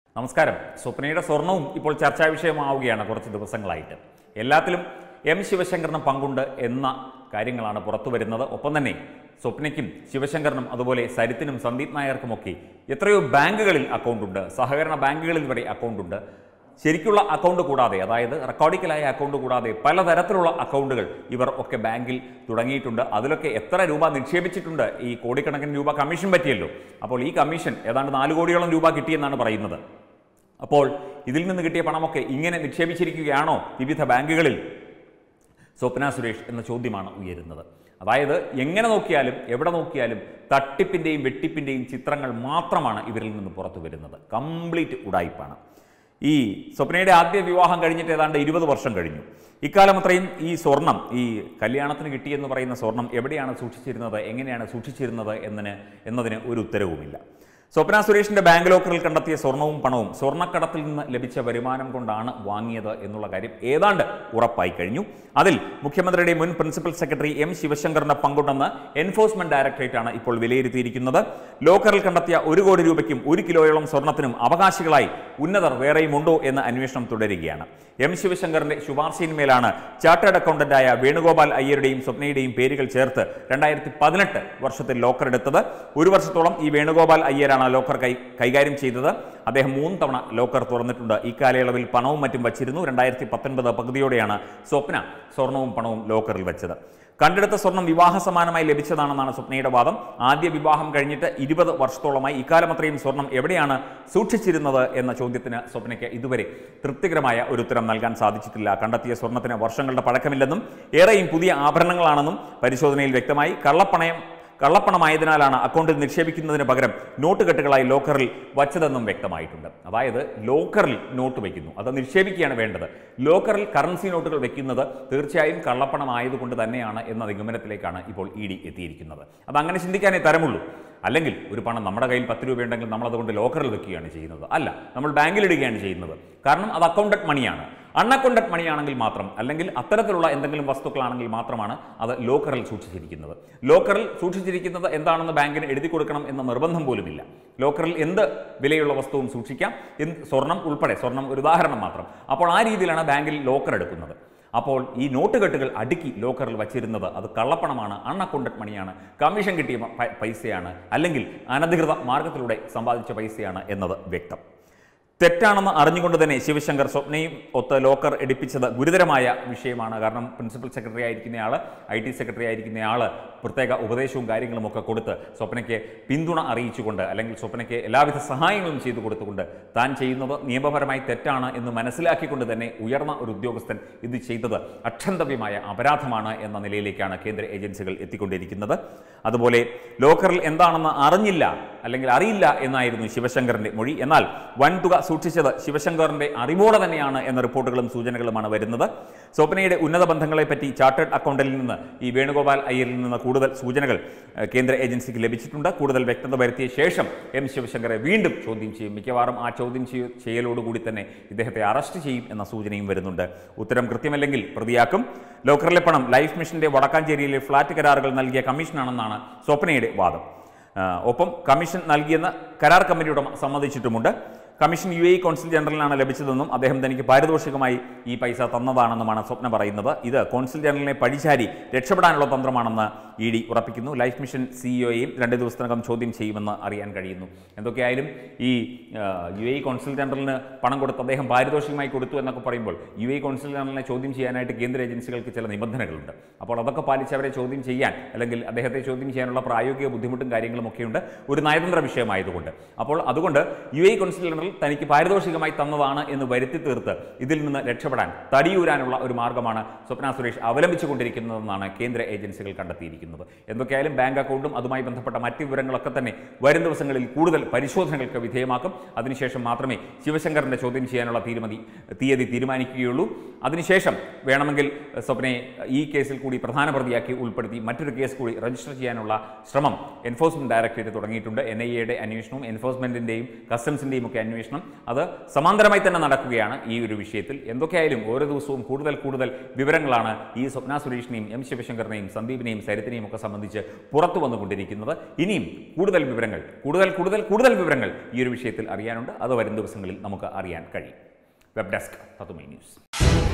നമസ്കാരം സ്വപ്നയുടെ സ്വർണവും ഇപ്പോൾ ചർച്ചാ വിഷയമാവുകയാണ് കുറച്ച് ദിവസങ്ങളായിട്ട് എല്ലാത്തിലും എം ശിവശങ്കറിന് പങ്കുണ്ട് എന്ന കാര്യങ്ങളാണ് പുറത്തു വരുന്നത് ഒപ്പം തന്നെ സ്വപ്നയ്ക്കും ശിവശങ്കറിനും അതുപോലെ സരിത്തിനും സന്ദീപ് നായർക്കുമൊക്കെ എത്രയോ ബാങ്കുകളിൽ അക്കൗണ്ടുണ്ട് സഹകരണ ബാങ്കുകളിൽ വരെ അക്കൗണ്ടുണ്ട് ശരിക്കുള്ള അക്കൗണ്ട് കൂടാതെ അതായത് റെക്കോർഡിക്കലായ അക്കൗണ്ട് കൂടാതെ പലതരത്തിലുള്ള അക്കൗണ്ടുകൾ ഇവർ ഒക്കെ ബാങ്കിൽ തുടങ്ങിയിട്ടുണ്ട് അതിലൊക്കെ എത്ര രൂപ നിക്ഷേപിച്ചിട്ടുണ്ട് ഈ കോടിക്കണക്കിന് രൂപ കമ്മീഷൻ പറ്റിയല്ലോ അപ്പോൾ ഈ കമ്മീഷൻ ഏതാണ്ട് നാല് കോടിയോളം രൂപ കിട്ടിയെന്നാണ് പറയുന്നത് അപ്പോൾ ഇതിൽ നിന്ന് കിട്ടിയ പണമൊക്കെ ഇങ്ങനെ നിക്ഷേപിച്ചിരിക്കുകയാണോ വിവിധ ബാങ്കുകളിൽ സ്വപ്ന സുരേഷ് എന്ന ചോദ്യമാണ് ഉയരുന്നത് അതായത് എങ്ങനെ നോക്കിയാലും എവിടെ നോക്കിയാലും തട്ടിപ്പിൻ്റെയും വെട്ടിപ്പിൻ്റെയും ചിത്രങ്ങൾ മാത്രമാണ് ഇവരിൽ നിന്ന് പുറത്തു വരുന്നത് കംപ്ലീറ്റ് ഉടായിപ്പാണ് ഈ സ്വപ്നയുടെ ആദ്യ വിവാഹം കഴിഞ്ഞിട്ട് ഏതാണ്ട് ഇരുപത് വർഷം കഴിഞ്ഞു ഇക്കാലം അത്രയും ഈ സ്വർണം ഈ കല്യാണത്തിന് കിട്ടിയെന്ന് പറയുന്ന സ്വർണം എവിടെയാണ് സൂക്ഷിച്ചിരുന്നത് എങ്ങനെയാണ് സൂക്ഷിച്ചിരുന്നത് എന്നതിന് എന്നതിന് ഒരു ഉത്തരവുമില്ല സ്വപ്ന സുരേഷിന്റെ ബാങ്ക് ലോക്കറിൽ കണ്ടെത്തിയ സ്വർണവും പണവും സ്വർണ്ണക്കടത്തിൽ നിന്ന് ലഭിച്ച വരുമാനം കൊണ്ടാണ് വാങ്ങിയത് എന്നുള്ള കാര്യം ഏതാണ്ട് ഉറപ്പായി കഴിഞ്ഞു അതിൽ മുഖ്യമന്ത്രിയുടെ മുൻ പ്രിൻസിപ്പൽ സെക്രട്ടറി എം ശിവശങ്കറിന്റെ പങ്കുണ്ടെന്ന് എൻഫോഴ്സ്മെന്റ് ഡയറക്ടറേറ്റ് ആണ് ഇപ്പോൾ വിലയിരുത്തിയിരിക്കുന്നത് ലോക്കറിൽ കണ്ടെത്തിയ ഒരു കോടി രൂപയ്ക്കും ഒരു കിലോയോളം സ്വർണത്തിനും അവകാശികളായി ഉന്നതർ വേറെയും ഉണ്ടോ എന്ന അന്വേഷണം തുടരുകയാണ് എം ശിവശങ്കറിന്റെ ശുപാർശയിന്മേലാണ് ചാർട്ടേഡ് അക്കൗണ്ടന്റായ വേണുഗോപാൽ അയ്യരുടെയും സ്വപ്നയുടെയും പേരുകൾ ചേർത്ത് രണ്ടായിരത്തി പതിനെട്ട് വർഷത്തിൽ ലോക്കർ എടുത്തത് ഒരു വർഷത്തോളം ഈ വേണുഗോപാൽ അയ്യരാണ് ലോക്കർ കൈ കൈകാര്യം ചെയ്തത് അദ്ദേഹം മൂന്ന് തവണ ലോക്കർ തുറന്നിട്ടുണ്ട് ഈ കാലയളവിൽ പണവും മറ്റും വച്ചിരുന്നു രണ്ടായിരത്തി പത്തൊൻപത് പകുതിയോടെയാണ് സ്വപ്ന സ്വർണവും പണവും ലോക്കറിൽ വെച്ചത് കണ്ടെടുത്ത സ്വർണം വിവാഹ സമാനമായി ലഭിച്ചതാണെന്നാണ് സ്വപ്നയുടെ വാദം ആദ്യ വിവാഹം കഴിഞ്ഞിട്ട് ഇരുപത് വർഷത്തോളമായി ഇക്കാലം അത്രയും സ്വർണം എവിടെയാണ് സൂക്ഷിച്ചിരുന്നത് എന്ന ചോദ്യത്തിന് സ്വപ്നയ്ക്ക് ഇതുവരെ തൃപ്തികരമായ ഒരു ഉത്തരം നൽകാൻ സാധിച്ചിട്ടില്ല കണ്ടെത്തിയ സ്വർണത്തിന് വർഷങ്ങളുടെ പഴക്കമില്ലെന്നും ഏറെയും പുതിയ ആഭരണങ്ങളാണെന്നും പരിശോധനയിൽ വ്യക്തമായി കള്ളപ്പണയം കള്ളപ്പണമായതിനാലാണ് അക്കൗണ്ടിൽ നിക്ഷേപിക്കുന്നതിന് പകരം നോട്ട് കെട്ടുകളായി ലോക്കറിൽ വച്ചതെന്നും വ്യക്തമായിട്ടുണ്ട് അതായത് ലോക്കറിൽ നോട്ട് വയ്ക്കുന്നു അത് നിക്ഷേപിക്കുകയാണ് വേണ്ടത് ലോക്കറിൽ കറൻസി നോട്ടുകൾ വെക്കുന്നത് തീർച്ചയായും കള്ളപ്പണമായതുകൊണ്ട് തന്നെയാണ് എന്ന നിഗമനത്തിലേക്കാണ് ഇപ്പോൾ ഇ ഡി എത്തിയിരിക്കുന്നത് അത് അങ്ങനെ ചിന്തിക്കാനേ തരമുള്ളൂ അല്ലെങ്കിൽ ഒരു പണം നമ്മുടെ കയ്യിൽ പത്ത് രൂപയുണ്ടെങ്കിൽ നമ്മൾ അതുകൊണ്ട് ലോക്കറിൽ വെക്കുകയാണ് ചെയ്യുന്നത് അല്ല നമ്മൾ ബാങ്കിൽ ഇടുകയാണ് ചെയ്യുന്നത് കാരണം അത് അക്കൗണ്ടഡ് മണിയാണ് അൺഅക്കൗണ്ടഡ് മണിയാണെങ്കിൽ മാത്രം അല്ലെങ്കിൽ അത്തരത്തിലുള്ള എന്തെങ്കിലും വസ്തുക്കളാണെങ്കിൽ മാത്രമാണ് അത് ലോക്കറിൽ സൂക്ഷിച്ചിരിക്കുന്നത് ലോക്കറിൽ സൂക്ഷിച്ചിരിക്കുന്നത് എന്താണെന്ന് ബാങ്കിന് എഴുതി കൊടുക്കണം എന്ന നിർബന്ധം പോലുമില്ല ലോക്കറിൽ എന്ത് വിലയുള്ള വസ്തുവും സൂക്ഷിക്കാം എന്ത് സ്വർണം ഉൾപ്പെടെ സ്വർണം ഒരു ഉദാഹരണം മാത്രം അപ്പോൾ ആ രീതിയിലാണ് ബാങ്കിൽ ലോക്കർ എടുക്കുന്നത് അപ്പോൾ ഈ നോട്ട് കെട്ടുകൾ അടുക്കി ലോക്കറിൽ വച്ചിരുന്നത് അത് കള്ളപ്പണമാണ് അൺഅക്കൗണ്ടഡ് മണിയാണ് കമ്മീഷൻ കിട്ടിയ പ- പൈസയാണ് അല്ലെങ്കിൽ അനധികൃത മാർഗത്തിലൂടെ സമ്പാദിച്ച പൈസയാണ് എന്നത് വ്യക്തം തെറ്റാണെന്ന് അറിഞ്ഞുകൊണ്ട് തന്നെ ശിവശങ്കർ സ്വപ്നയും ഒത്ത് ലോക്കർ എടുപ്പിച്ചത് ഗുരുതരമായ വിഷയമാണ് കാരണം പ്രിൻസിപ്പൽ സെക്രട്ടറി ആയിരിക്കുന്നയാൾ ഐ ടി സെക്രട്ടറി ആയിരിക്കുന്നയാൾ പ്രത്യേക ഉപദേശവും കാര്യങ്ങളും ഒക്കെ കൊടുത്ത് സ്വപ്നയ്ക്ക് പിന്തുണ അറിയിച്ചുകൊണ്ട് അല്ലെങ്കിൽ സ്വപ്നയ്ക്ക് എല്ലാവിധ സഹായങ്ങളും ചെയ്തു കൊടുത്തുകൊണ്ട് താൻ ചെയ്യുന്നത് നിയമപരമായി തെറ്റാണ് എന്ന് മനസ്സിലാക്കിക്കൊണ്ട് തന്നെ ഉയർന്ന ഒരു ഉദ്യോഗസ്ഥൻ ഇത് ചെയ്തത് അക്ഷന്തവ്യമായ അപരാധമാണ് എന്ന നിലയിലേക്കാണ് കേന്ദ്ര ഏജൻസികൾ എത്തിക്കൊണ്ടിരിക്കുന്നത് അതുപോലെ ലോക്കറിൽ എന്താണെന്ന് അറിഞ്ഞില്ല അല്ലെങ്കിൽ അറിയില്ല എന്നായിരുന്നു ശിവശങ്കറിന്റെ മൊഴി എന്നാൽ വൻതുക സൂക്ഷിച്ചത് ശിവശങ്കറിന്റെ അറിവോടെ തന്നെയാണ് എന്ന റിപ്പോർട്ടുകളും സൂചനകളുമാണ് വരുന്നത് സ്വപ്നയുടെ ഉന്നത ബന്ധങ്ങളെപ്പറ്റി ചാർട്ടേഡ് അക്കൗണ്ടിൽ നിന്ന് ഈ വേണുഗോപാൽ അയ്യരിൽ നിന്ന് കൂടുതൽ സൂചനകൾ ഏഹ്, കേന്ദ്ര ഏജൻസിക്ക് ലഭിച്ചിട്ടുണ്ട് കൂടുതൽ വ്യക്തത വരുത്തിയ ശേഷം എം ശിവശങ്കറെ വീണ്ടും ചോദ്യം ചെയ്യും മിക്കവാറും ആ ചോദ്യം ചെയ്യ- ചെയ്യലോടുകൂടി തന്നെ ഇദ്ദേഹത്തെ അറസ്റ്റ് ചെയ്യും എന്ന സൂചനയും വരുന്നുണ്ട് ഉത്തരം കൃത്യമല്ലെങ്കിൽ പ്രതിയാക്കും ലോക്കറിലെ പണം ലൈഫ് മിഷന്റെ വടക്കാഞ്ചേരിയിലെ ഫ്ളാറ്റ് കരാറുകൾ നൽകിയ കമ്മീഷനാണെന്നാണ് സ്വപ്നയുടെ വാദം ആ, ഒപ്പം കമ്മീഷൻ നൽകിയെന്ന് കരാർ കമ്പനി ഉടമ സമ്മതിച്ചിട്ടുമുണ്ട് കമ്മീഷൻ യു എ കോൺസുൽ ജനറലിനാണ് ലഭിച്ചതെന്നും അദ്ദേഹം തനിക്ക് പാരിതോഷികമായി ഈ പൈസ തന്നതാണെന്നുമാണ് സ്വപ്ന പറയുന്നത് ഇത് കോൺസുൽ ജനറലിനെ പഴിചാരി രക്ഷപ്പെടാനുള്ള തന്ത്രമാണെന്ന് ഇ ഡി ഉറപ്പിക്കുന്നു ലൈഫ് മിഷൻ സിഇഒയെയും രണ്ട് ദിവസത്തിനകം ചോദ്യം ചെയ്യുമെന്ന് അറിയാൻ കഴിയുന്നു എന്തൊക്കെയായാലും ഈ ആ, യു എ കോൺസുൽ ജനറലിന് പണം കൊടുത്ത് അദ്ദേഹം പാരിതോഷികമായി കൊടുത്തു എന്നൊക്കെ പറയുമ്പോൾ യു എ കോൺസുൽ ജനറലിനെ ചോദ്യം ചെയ്യാനായിട്ട് കേന്ദ്ര ഏജൻസികൾക്ക് ചില നിബന്ധനകളുണ്ട് അപ്പോൾ അതൊക്കെ പാലിച്ച് അവരെ ചോദ്യം ചെയ്യാൻ അല്ലെങ്കിൽ അദ്ദേഹത്തെ ചോദ്യം ചെയ്യാനുള്ള പ്രായോഗിക ബുദ്ധിമുട്ടും കാര്യങ്ങളും ഒക്കെയുണ്ട് ഒരു നയതന്ത്ര വിഷയമായതുകൊണ്ട് അപ്പോൾ അതുകൊണ്ട് യു എ കോൺസുൽ ജനറൽ തനിക്ക് പാരിതോഷികമായി തന്നതാണ് എന്ന് വരുത്തി തീർത്ത് ഇതിൽ നിന്ന് രക്ഷപ്പെടാൻ തടിയൂരാനുള്ള ഒരു മാർഗമാണ് സ്വപ്ന സുരേഷ് അവലംബിച്ചുകൊണ്ടിരിക്കുന്നതെന്നാണ് കേന്ദ്ര ഏജൻസികൾ കണ്ടെത്തിയിരിക്കുന്നത് എന്തൊക്കെയായാലും ബാങ്ക് അക്കൗണ്ടും അതുമായി ബന്ധപ്പെട്ട മറ്റ് വിവരങ്ങളൊക്കെ തന്നെ വരും ദിവസങ്ങളിൽ കൂടുതൽ പരിശോധനകൾക്ക് വിധേയമാക്കും അതിനുശേഷം മാത്രമേ ശിവശങ്കറിന്റെ ചോദ്യം ചെയ്യാനുള്ള തീരുമതി തീയതി തീരുമാനിക്കുകയുള്ളൂ അതിനുശേഷം വേണമെങ്കിൽ ഏഹ്, സ്വപ്നയെ ഈ കേസിൽ കൂടി പ്രധാന പ്രതിയാക്കി ഉൾപ്പെടുത്തി മറ്റൊരു കേസ് കൂടി രജിസ്റ്റർ ചെയ്യാനുള്ള ശ്രമം എൻഫോഴ്സ്മെന്റ് ഡയറക്ടറേറ്റ് തുടങ്ങിയിട്ടുണ്ട് എൻ ഐ എയുടെ അന്വേഷണവും എൻഫോഴ്സ്മെന്റിന്റെയും കസ്റ്റംസിന്റെയും ഒക്കെ അന്വേഷണം അത് സമാന്തരമായി തന്നെ നടക്കുകയാണ് ഈ ഒരു വിഷയത്തിൽ എന്തൊക്കെയായാലും ഓരോ ദിവസവും കൂടുതൽ കൂടുതൽ വിവരങ്ങളാണ് ഈ സ്വപ്ന സുരേഷിനെയും എം ശിവശങ്കറിനെയും സന്ദീപിനെയും സരിത്തിനെയും അദ്ദേഹത്തിനെയും ഒക്കെ സംബന്ധിച്ച് പുറത്തു വന്നുകൊണ്ടിരിക്കുന്നത് ഇനിയും കൂടുതൽ വിവരങ്ങൾ കൂടുതൽ കൂടുതൽ കൂടുതൽ വിവരങ്ങൾ ഈ ഒരു വിഷയത്തിൽ അറിയാനുണ്ട് അത് വരും ദിവസങ്ങളിൽ നമുക്ക് അറിയാൻ കഴിയും വെബ് ഡെസ്ക് തത്തുമൈ ന്യൂസ്